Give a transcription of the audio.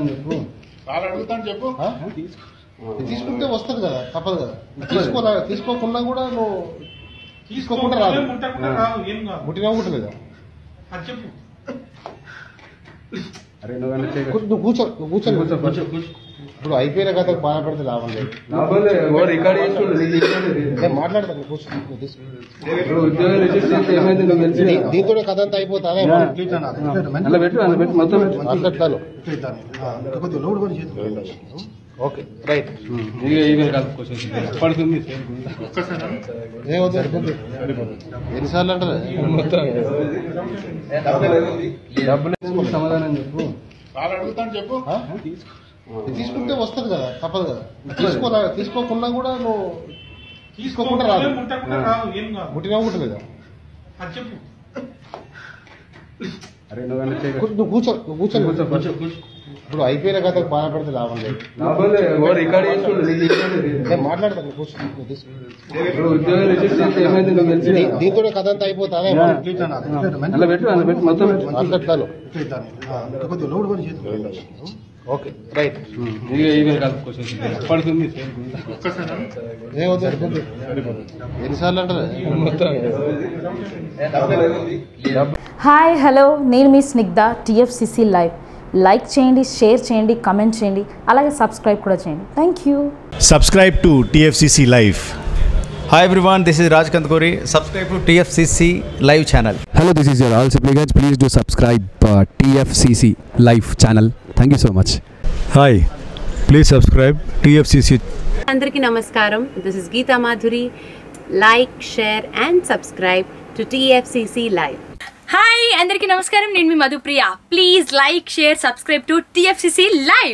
సమాధానం చెప్పు వాళ్ళు అడుగుతాను చెప్పు ఆ? తీసుకుంటే వస్తుంది కదా తప్పదు కదా తీసుకోరా తీసుకోకుండా కూడా నువ్వు తీసుకోకుండా రాదు ముట్టకుండా రాదు ఏం కాదు ముట్టినా ఉంటుంది అది చెప్పు అరే నువ్వు వెనక్కి చేయకు. నువ్వు కూర్చో నువ్వు కూర్చొని కూర్చో, కూర్చో కూర్చో. ఇప్పుడు అయిపోయిన కథ బాధపడితే లాభం లేదు లాభం లేదు. ఓ రికార్డ్ చేస్తుండు, నీకు ఇచ్చేది లేదు. నేను మాట్లాడతాను నువ్వు కూర్చో నువ్వు తీసుకో. ఇప్పుడు ఉద్యోగం రిజిస్టర్ చేస్తే ఏమైంది నువ్వు తెలిసి దీ- దీంతోనే కథ అంతా అయిపోతా అలా పెట్టు అలా పెట్టు మొత్తం పెట్టు మాట్లాడతాను ఓకే రైట్ ఇక ఇక కాదు క్వశ్చన్స్ పడుతుంది ఏమవుతుంది ఎన్నిసార్లు అంటారు మొత్తం డబ్బులు వేసుకుని సమాధానం చెప్పు వాళ్ళు అడుగుతాను చెప్పు ఆ? తీసుకుంటే వస్తుంది కదా తప్పదు కదా తీసుకోరా తీసుకోకుండా కూడా నువ్వు తీసుకోకుండా రాదు ముట్టకుండా రాదు ఏం కాదు ముట్టినా ఉంటుంది అది చెప్పు అరే నువ్వు వెనక్కి చేయకు. నువ్వు కూర్చో నువ్వు కూర్చొని కూర్చో, కూర్చో కూర్చో. ఇప్పుడు అయిపోయిన కథ బాధపడితే లాభం లేదు లాభం లేదు. ఓ రికార్డ్ చేస్తుండు, నీకు ఇచ్చేది లేదు. నేను మాట్లాడతాను నువ్వు కూర్చో నువ్వు తీసుకో. ఇప్పుడు ఉద్యోగం రిజిస్టర్ చేస్తే ఏమైంది నువ్వు తెలిసి దీ- దీంతోనే కథ అంతా అయిపోతా అలా పెట్టు అలా పెట్టు మొత్తం పెట్టు మాట్లాడతాను ఓకే రైట్ ఇక ఇక కాదు క్వశ్చన్స్ పడుతుంది ఏమవుతుంది ఎన్నిసార్లు అంటారు మొత్తం హాయ్ హలో నేను మీ స్నిగ్ధ టీఎఫ్సిసి లైవ్ లైక్ చేయండి షేర్ చేయండి కమెంట్ చేయండి అలాగే సబ్స్క్రైబ్ కూడా చేయండి thank you subscribe to TFCC Live. Hi everyone, this is Raj Kandkori. Subscribe to TFCC live channel. Hello, this is your all supplicants. Please do subscribe uh, TFCC live channel. Thank you so much. Hi, please subscribe TFCC అందరికీ నమస్కారం this is Geetha Madhuri like share and subscribe to TFCC live హాయ్ అందరికీ నమస్కారం నేను మీ Madhupriya please like share subscribe to TFCC live